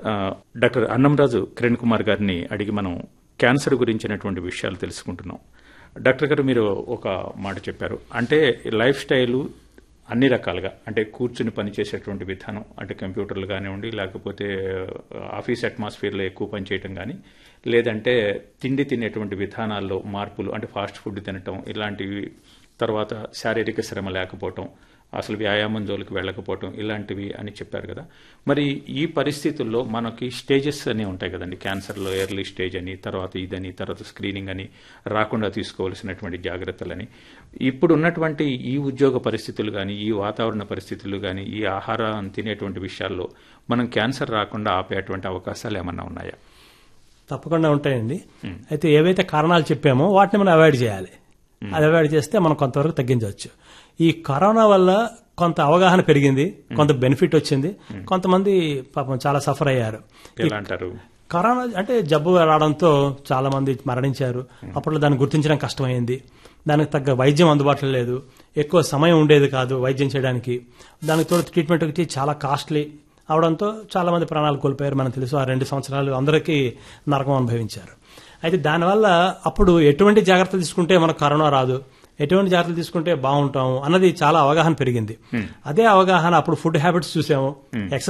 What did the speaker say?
ఆ, డాక్టర్ అన్నంరాజు కిరణ్ కుమార్ గారిని అడిగి మనం క్యాన్సర్ గురించినటువంటి విషయాలు తెలుసుకుంటున్నాం డాక్టర్ గారు మీరు ఒక మాట చెప్పారు అంటే లైఫ్ స్టైలు అన్ని రకాలుగా అంటే కూర్చుని పనిచేసేటువంటి విధానం అంటే కంప్యూటర్లు కానివ్వండి లేకపోతే ఆఫీస్ అట్మాస్ఫియర్లో ఎక్కువ పనిచేయటం కానీ లేదంటే తిండి తినేటువంటి విధానాల్లో మార్పులు అంటే ఫాస్ట్ ఫుడ్ తినటం ఇలాంటివి తర్వాత శారీరక శ్రమ లేకపోవటం అసలు వ్యాయామం జోలికి వెళ్ళకపోవటం ఇలాంటివి అని చెప్పారు కదా మరి ఈ పరిస్థితుల్లో మనకి స్టేజెస్ అని ఉంటాయి కదండి క్యాన్సర్లో ఎర్లీ స్టేజ్ అని తర్వాత ఇదని తర్వాత స్క్రీనింగ్ అని రాకుండా తీసుకోవాల్సినటువంటి జాగ్రత్తలని ఇప్పుడు ఉన్నటువంటి ఈ ఉద్యోగ పరిస్థితులు కానీ ఈ వాతావరణ పరిస్థితులు కానీ ఈ ఆహారం తినేటువంటి విషయాల్లో మనం క్యాన్సర్ రాకుండా ఆపేటువంటి అవకాశాలు ఏమన్నా ఉన్నాయా తప్పకుండా ఉంటాయండి అయితే ఏవైతే కారణాలు చెప్పామో వాటిని మనం అవాయిడ్ చేయాలి అది అవాయిడ్ చేస్తే మనం కొంతవరకు తగ్గించవచ్చు ఈ కరోనా వల్ల కొంత అవగాహన పెరిగింది కొంత బెనిఫిట్ వచ్చింది కొంతమంది పాపం చాలా సఫర్ అయ్యారు ఎలా అంటారు కరోనా అంటే జబ్బు రావడంతో చాలా మంది మరణించారు అప్పట్లో దాన్ని గుర్తించడం కష్టమైంది దానికి తగ్గ వైద్యం అందుబాటులో లేదు ఎక్కువ సమయం ఉండేది కాదు వైద్యం చేయడానికి దానికి తోడు ట్రీట్మెంట్ వచ్చి చాలా కాస్ట్లీ అవడంతో చాలా మంది ప్రాణాలు కోల్పోయారు మనకు తెలుసు ఆ రెండు సంవత్సరాలు అందరికీ నరకం అనుభవించారు అయితే దానివల్ల అప్పుడు ఎటువంటి జాగ్రత్తలు తీసుకుంటే మనకు కరోనా రాదు ఎటువంటి జాగ్రత్తలు తీసుకుంటే బాగుంటాము అన్నది చాలా అవగాహన పెరిగింది అదే అవగాహన అప్పుడు ఫుడ్ హ్యాబిట్స్ చూసాము